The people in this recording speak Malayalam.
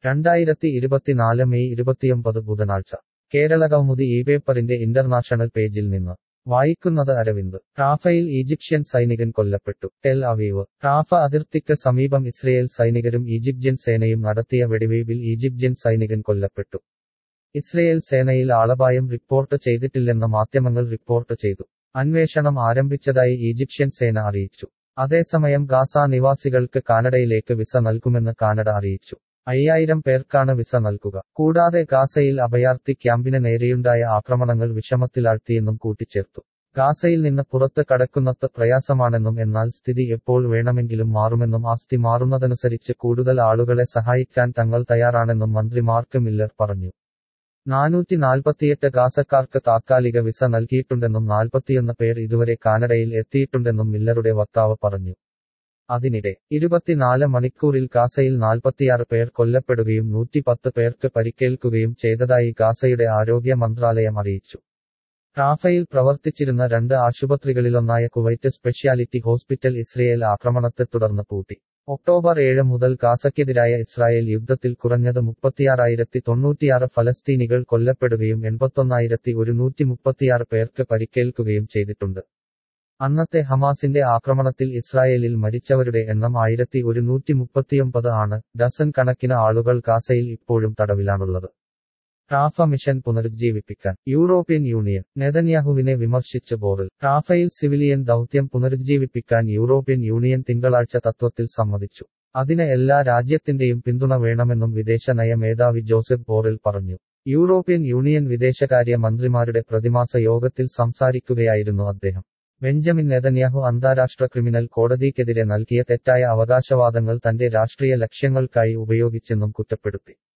രണ്ടായിരത്തി ഇരുപത്തിനാല് മെയ് ഇരുപത്തിയൊമ്പത് ബുധനാഴ്ച കേരളകൗമുദി ഈ പേപ്പറിന്റെ ഇന്റർനാഷണൽ പേജിൽ നിന്ന് വായിക്കുന്നത് അരവിന്ദ് റാഫയിൽ ഈജിപ്ഷ്യൻ സൈനികൻ കൊല്ലപ്പെട്ടു ടെൽ അവീവ് റാഫ അതിർത്തിക്ക് സമീപം ഇസ്രയേൽ സൈനികരും ഈജിപ്ഷ്യൻ സേനയും നടത്തിയ വെടിവയ്പിൽ ഈജിപ്ഷ്യൻ സൈനികൻ കൊല്ലപ്പെട്ടു ഇസ്രയേൽ സേനയിൽ ആളപായം റിപ്പോർട്ട് ചെയ്തിട്ടില്ലെന്ന് മാധ്യമങ്ങൾ റിപ്പോർട്ട് ചെയ്തു അന്വേഷണം ആരംഭിച്ചതായി ഈജിപ്ഷ്യൻ സേന അറിയിച്ചു അതേസമയം ഗാസ നിവാസികൾക്ക് കാനഡയിലേക്ക് വിസ നൽകുമെന്ന് കാനഡ അറിയിച്ചു അയ്യായിരം പേർക്കാണ് വിസ നൽകുക കൂടാതെ ഗാസയിൽ അഭയാർത്ഥി ക്യാമ്പിന് നേരെയുണ്ടായ ആക്രമണങ്ങൾ വിഷമത്തിലാഴ്ത്തിയെന്നും കൂട്ടിച്ചേർത്തു ഗാസയിൽ നിന്ന് പുറത്ത് കടക്കുന്നത്ത് പ്രയാസമാണെന്നും എന്നാൽ സ്ഥിതി എപ്പോൾ വേണമെങ്കിലും മാറുമെന്നും ആ സ്ഥിതി മാറുന്നതനുസരിച്ച് കൂടുതൽ ആളുകളെ സഹായിക്കാൻ തങ്ങൾ തയ്യാറാണെന്നും മന്ത്രി മാർക്ക് മില്ലർ പറഞ്ഞു നാനൂറ്റി നാൽപ്പത്തിയെട്ട് ഗാസക്കാർക്ക് താത്കാലിക വിസ നൽകിയിട്ടുണ്ടെന്നും നാൽപ്പത്തിയൊന്ന് പേർ ഇതുവരെ കാനഡയിൽ എത്തിയിട്ടുണ്ടെന്നും മില്ലറുടെ വക്താവ് പറഞ്ഞു അതിനിടെ ഇരുപത്തിനാല് മണിക്കൂറിൽ ഗാസയിൽ നാൽപ്പത്തിയാറ് പേർ കൊല്ലപ്പെടുകയും നൂറ്റിപ്പത്ത് പേർക്ക് പരിക്കേൽക്കുകയും ചെയ്തതായി ഗാസയുടെ ആരോഗ്യ മന്ത്രാലയം അറിയിച്ചു റാഫയിൽ പ്രവർത്തിച്ചിരുന്ന രണ്ട് ആശുപത്രികളിലൊന്നായ കുവൈറ്റ് സ്പെഷ്യാലിറ്റി ഹോസ്പിറ്റൽ ഇസ്രയേൽ ആക്രമണത്തെ തുടർന്ന് പൂട്ടി ഒക്ടോബർ ഏഴ് മുതൽ ഗാസയ്ക്കെതിരായ ഇസ്രായേൽ യുദ്ധത്തിൽ കുറഞ്ഞത് മുപ്പത്തിയാറായിരത്തി തൊണ്ണൂറ്റിയാറ് ഫലസ്തീനികൾ കൊല്ലപ്പെടുകയും എൺപത്തൊന്നായിരത്തി ഒരുന്നൂറ്റി മുപ്പത്തിയാറ് പേർക്ക് പരിക്കേൽക്കുകയും ചെയ്തിട്ടുണ്ട് അന്നത്തെ ഹമാസിന്റെ ആക്രമണത്തിൽ ഇസ്രായേലിൽ മരിച്ചവരുടെ എണ്ണം ആയിരത്തി ഒരുന്നൂറ്റി മുപ്പത്തിയൊമ്പത് ആണ് ഡസൻ കണക്കിന് ആളുകൾ ഗാസയിൽ ഇപ്പോഴും തടവിലാണുള്ളത് റാഫ മിഷൻ പുനരുജ്ജീവിപ്പിക്കാൻ യൂറോപ്യൻ യൂണിയൻ നെതന്യാഹുവിനെ വിമർശിച്ച് ബോറിൽ റാഫയിൽ സിവിലിയൻ ദൗത്യം പുനരുജ്ജീവിപ്പിക്കാൻ യൂറോപ്യൻ യൂണിയൻ തിങ്കളാഴ്ച തത്വത്തിൽ സമ്മതിച്ചു അതിന് എല്ലാ രാജ്യത്തിന്റെയും പിന്തുണ വേണമെന്നും വിദേശ നയ മേധാവി ജോസഫ് ബോറിൽ പറഞ്ഞു യൂറോപ്യൻ യൂണിയൻ വിദേശകാര്യ മന്ത്രിമാരുടെ പ്രതിമാസ യോഗത്തിൽ സംസാരിക്കുകയായിരുന്നു അദ്ദേഹം ബെഞ്ചമിൻ നെതന്യാഹു അന്താരാഷ്ട്ര ക്രിമിനൽ കോടതിക്കെതിരെ നൽകിയ തെറ്റായ അവകാശവാദങ്ങൾ തന്റെ രാഷ്ട്രീയ ലക്ഷ്യങ്ങൾക്കായി ഉപയോഗിച്ചെന്നും കുറ്റപ്പെടുത്തി